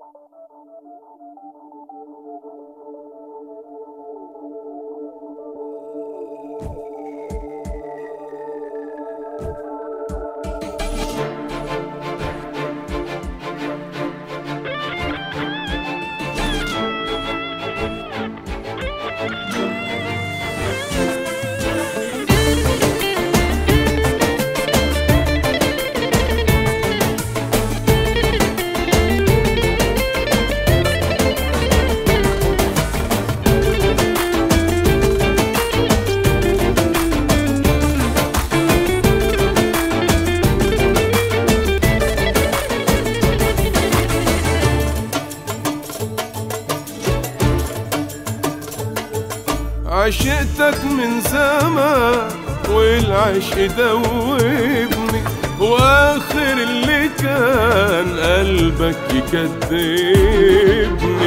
عشقتك من زمان والعشق دوبني واخر اللي كان قلبك يكذبني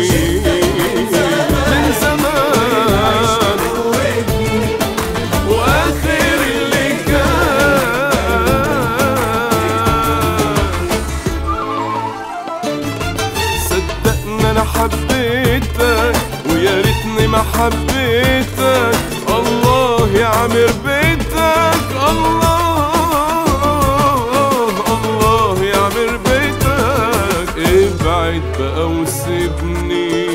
من زمان واخر اللي كان صدقني انا حبيتك ويا ريتني ما حبيتك الله يعمر بيتك الله الله يعمر بيتك ابعد بقى وسيبني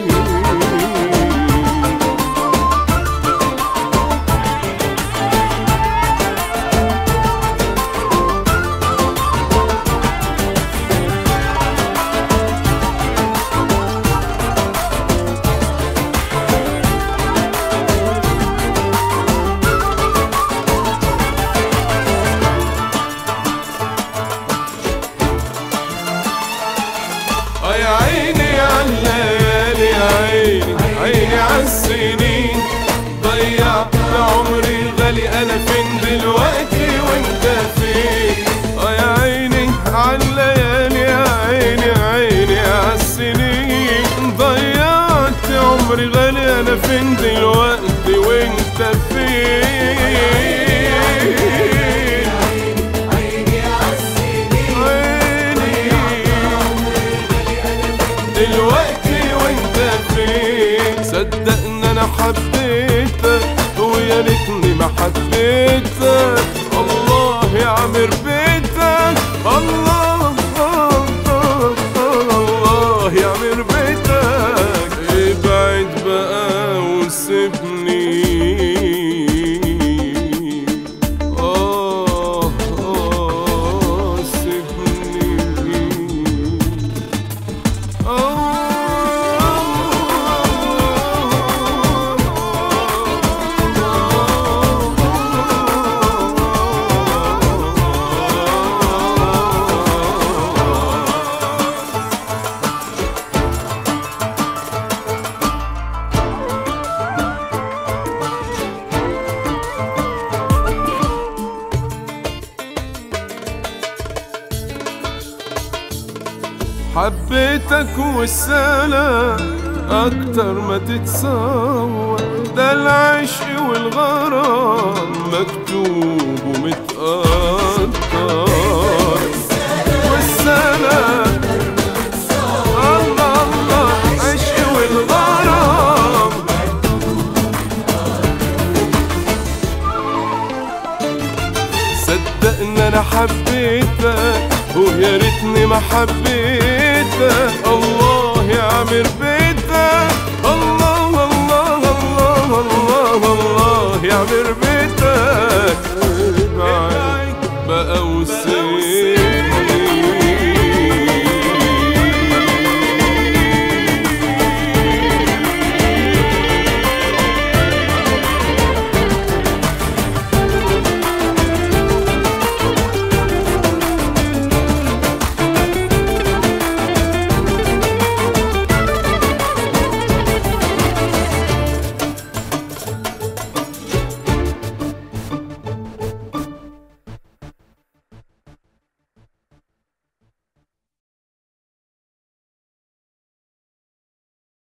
آه يا عيني عالليالي يا عيني عيني عالسنين ضيعت عمري الغالي انا فين دلوقتي وانت فين اه يا عيني عالليالي يا عيني عيني عالسنين ضيعت عمري غالي انا فين دلوقتي وانت فين عيني دلوقتي وانت فين صدقني انا حبيتك ويا ريتني ما حبيتك الله يعمر بيتك الله الله يعمر بيتك ابعد بقى وسيبني آه آه سيبني حبيتك والسلام أكتر ما تتصور ده العشق والغرام مكتوب ومتقدر والسلام الله الله عشق والغرام صدقني انا حبيتك ويا ريتني ما حبيتك